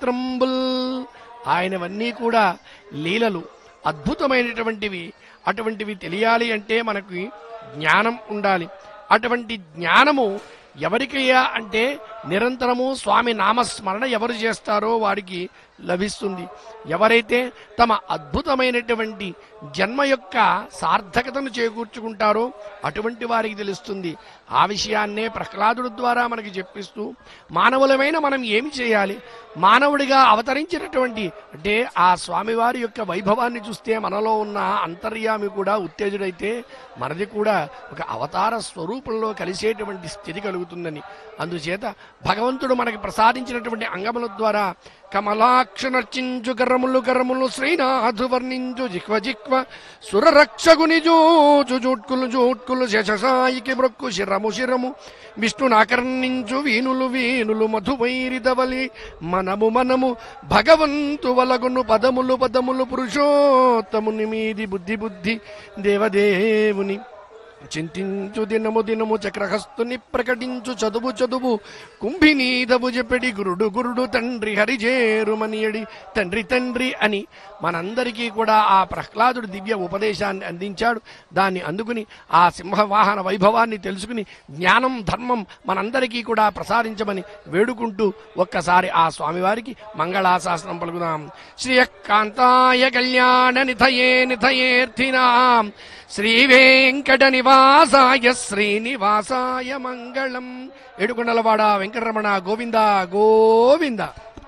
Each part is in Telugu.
చిత్రంబుల్ ఆయనవన్నీ కూడా లీలలు అద్భుతమైనటువంటివి అటువంటివి తెలియాలి అంటే మనకి జ్ఞానం ఉండాలి అటువంటి జ్ఞానము ఎవరికయ్యా అంటే నిరంతరము స్వామి నామస్మరణ ఎవరు చేస్తారో వారికి లభిస్తుంది ఎవరైతే తమ అద్భుతమైనటువంటి జన్మ యొక్క సార్థకతను చేకూర్చుకుంటారో అటువంటి వారికి తెలుస్తుంది ఆ విషయాన్నే ప్రహ్లాదుడు ద్వారా మనకి చెప్పిస్తూ మానవులమైన మనం ఏమి చేయాలి మానవుడిగా అవతరించినటువంటి అంటే ఆ స్వామివారి యొక్క వైభవాన్ని చూస్తే మనలో ఉన్న అంతర్యామి కూడా ఉత్తేజుడైతే మనది కూడా ఒక అవతార స్వరూపంలో కలిసేటువంటి స్థితి కలుగుతుందని అందుచేత భగవంతుడు మనకి ప్రసాదించినటువంటి అంగముల ద్వారా కమలాక్ష నర్చించు గర్రములు గర్రములు శ్రీనాథు వర్ణించు జిక్వ జిక్వ సురరక్షగుని జూచు జూట్కులు జూట్కులు శశసాయికి బ్రొక్కు శిరము శిరము విష్ణునాకర్ణించు వీనులు వీనులు మధువైరిదవలి మనము మనము భగవంతు వలగును పదములు పదములు పురుషోత్తముని మీది బుద్ధి బుద్ధి దేవదేవుని చింతించు దినము దినము చక్రహస్తుని ప్రకటించు చదువు చదువు కుంభినీదవు చెప్పడి గురుడు గురుడు తండ్రి హరిజేరుమనియడి తండ్రి తండ్రి అని మనందరికీ కూడా ఆ ప్రహ్లాదుడు దివ్య ఉపదేశాన్ని అందించాడు దాన్ని అందుకుని ఆ సింహవాహన వైభవాన్ని తెలుసుకుని జ్ఞానం ధర్మం మనందరికీ కూడా ప్రసాదించమని వేడుకుంటూ ఒక్కసారి ఆ స్వామివారికి మంగళాశాసనం పలుకుదాం శ్రీయకాంతాయ కళ్యాణ నిధయే నిధయేర్థినాం శ్రీ వెంకట నివాసాయ శ్రీనివాసాయ మంగళం ఏడుకొండలవాడ వెంకటరమణ గోవింద గోవింద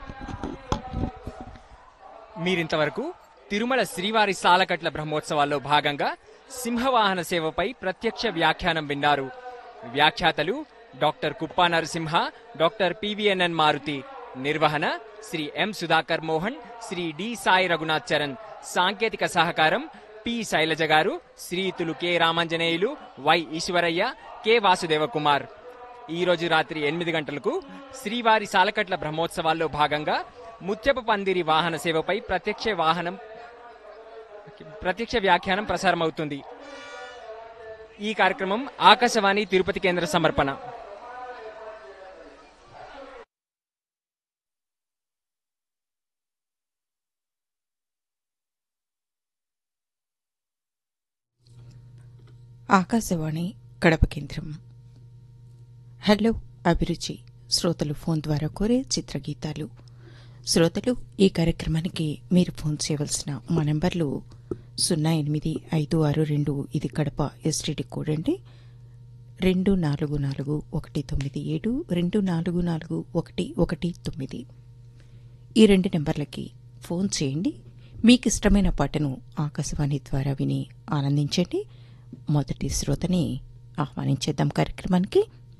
మీరింతవరకు తిరుమల శ్రీవారి సాలకట్ల బ్రహ్మోత్సవాల్లో భాగంగా సింహవాహన సేవపై ప్రత్యక్ష వ్యాఖ్యానం విన్నారు వ్యాఖ్యాతలు doctor Kuppa Narasimha doctor PVNN Maruti నిర్వహణ శ్రీ ఎం సుధాకర్ మోహన్ శ్రీ డి సాయి రఘునాథ్ చరణ్ సాంకేతిక సహకారం పి శైలజ గారు శ్రీతులు K Ramanjaneyulu Y Eswaraiah K Vasudeva Kumar ఈ రోజు రాత్రి ఎనిమిది గంటలకు శ్రీవారి సాలకట్ల బ్రహ్మోత్సవాల్లో భాగంగా ముత్యపు పందిరి వాహన సేవపై ప్రత్యక్ష వాహనం ప్రత్యక్ష వ్యాఖ్యానం ప్రసారమవుతుంది ఈ కార్యక్రమం ఆకాశవాణి తిరుపతి కేంద్ర సమర్పణ ఆకాశవాణి కడప కేంద్రం హలో అభిరుచి శ్రోతలు ఫోన్ ద్వారా కోరే చిత్రగీతాలు శ్రోతలు ఈ కార్యక్రమానికి మీరు ఫోన్ చేయవలసిన మా నెంబర్లు సున్నా ఎనిమిది ఐదు ఆరు రెండు ఇది కడప ఎస్టీడీ కోడ్ అండి రెండు నాలుగు నాలుగు ఒకటి తొమ్మిది ఏడు రెండు నాలుగు నాలుగు ఒకటి ఒకటి తొమ్మిది ఈ రెండు నెంబర్లకి ఫోన్ చేయండి మీకు ఇష్టమైన పాటను ఆకాశవాణి ద్వారా విని ఆనందించండి మొదటి శ్రోతని ఆహ్వానించేద్దాం కార్యక్రమానికి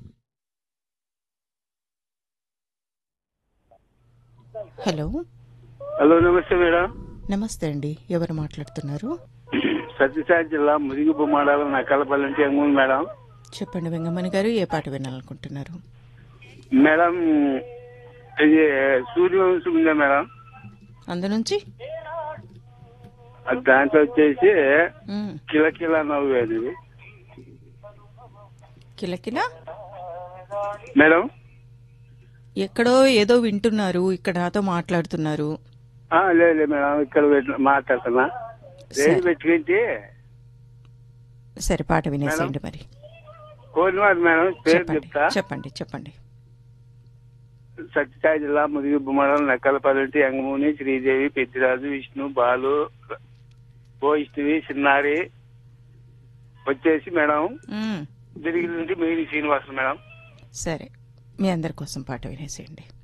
హలో హలో నమస్తే మేడం నమస్తే అండి ఎవరు మాట్లాడుతున్నారు సత్యసాయి జిల్లా ముదిగిపు మండలం నక్కలపల్లి నుంచి ఎంగుంది మేడం చెప్పండి వెంగమ్మని గారు ఏ పాట వినాలనుకుంటున్నారు మేడం ఇది సూర్యవంశం ఉందా మేడం అందు నుంచి అది దాంట్లో వచ్చేసి మ్, కిలకిల నవ్వు అది కిలకిల మేడం ఎక్కడో ఏదో వింటున్నారు ఇక్కడ నాతో మాట్లాడుతున్నారు ఆ, లేదు లేదు మేడం ఇక్కడ పెట్టి- మాట్లాడుతున్నా సరే. రేపు పెట్టుకుంటే సరే పాట వినేసేయండి మరి కోరినవారు మేడం పేరు చెప్పండి చెప్తా చెప్పండి చెప్పండి సత్యసాయి జిల్లా ముదిగిపు మండలం నక్కలపల్లి నుంచి ఎంగమూని శ్రీదేవి పెద్దిరాజు విష్ణు బాలు వైష్ణవి చిన్నారి వచ్చేసి మేడం మ్, తిరిగి నుంచి మేడి శ్రీనివాసులు మేడం సరే మీ అందరి కోసం పాట వినేసేయండి